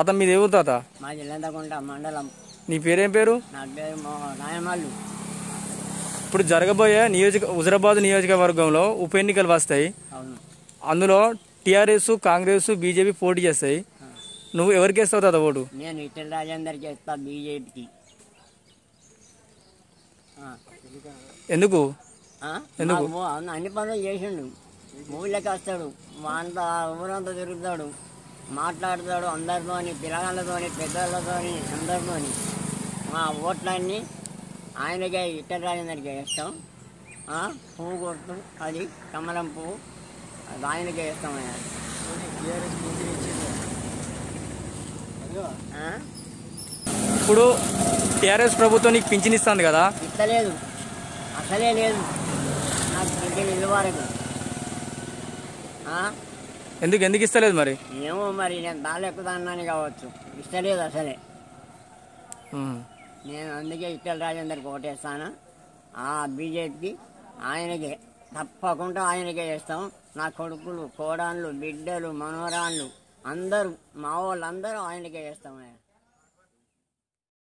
తాత మీది ఎవరు తాత మా జిల్లంతకుంట మండలం నీ పేరేం పేరు నా పేరు మా నాయనమాళ్ళు ఇప్పుడు జరగబోయే నియోజక హుజరాబాద్ నియోజకవర్గంలో ఉప ఎన్నికలు వస్తాయి అవును అందులో టీఆర్ఎస్ కాంగ్రెస్ బీజేపీ పోటీ చేస్తాయి నువ్వు ఎవరికి వేస్తావు తాత ఓటు నేను ఇటల రాజేందర్కి ఇస్తా బీజేపీకి ఎందుకు ఎందుకు అన్ని పనులు చేసిండు ఊళ్ళకి వస్తాడు అంతా ఊరంతా తిరుగుతాడు మాట్లాడతాడు అందరితోని పిల్లగాళ్ళతోని పెద్దవాళ్ళతోని అందరితోని మా ఓట్లన్నీ ఆయనకే ఇటల రాజేందర్కి వేస్తాం ఆ, పువ్వు కొడుతూ అది కమలం పువ్వు అది ఆయనకే వేస్తాం ఆయన ఆ? ఇప్పుడు టీఆర్ఎస్ ప్రభుత్వం నీకు పింఛన్ ఇస్తుంది కదా ఇస్తలేదు అసలే లేదు నాకు పింఛన్ ఇల్లు వరకు ఆ? ఎందుకు ఎందుకు ఇస్తలేదు మరి ఏమో మరి నేను దాళ్ళు ఎక్కుతానని కావచ్చు ఇస్తలేదు అసలే ఉమ్. నేను అందుకే ఇట్టల రాజేందర్కి ఓటేస్తాను ఆ బీజేపీకి ఆయనకే తప్పకుండా ఆయనకే వేస్తాం నా కొడుకులు కోడాన్లు బిడ్డలు మనవరాళ్ళు అందరూ మా వాళ్ళందరూ ఆయనకే వేస్తాం ఆయన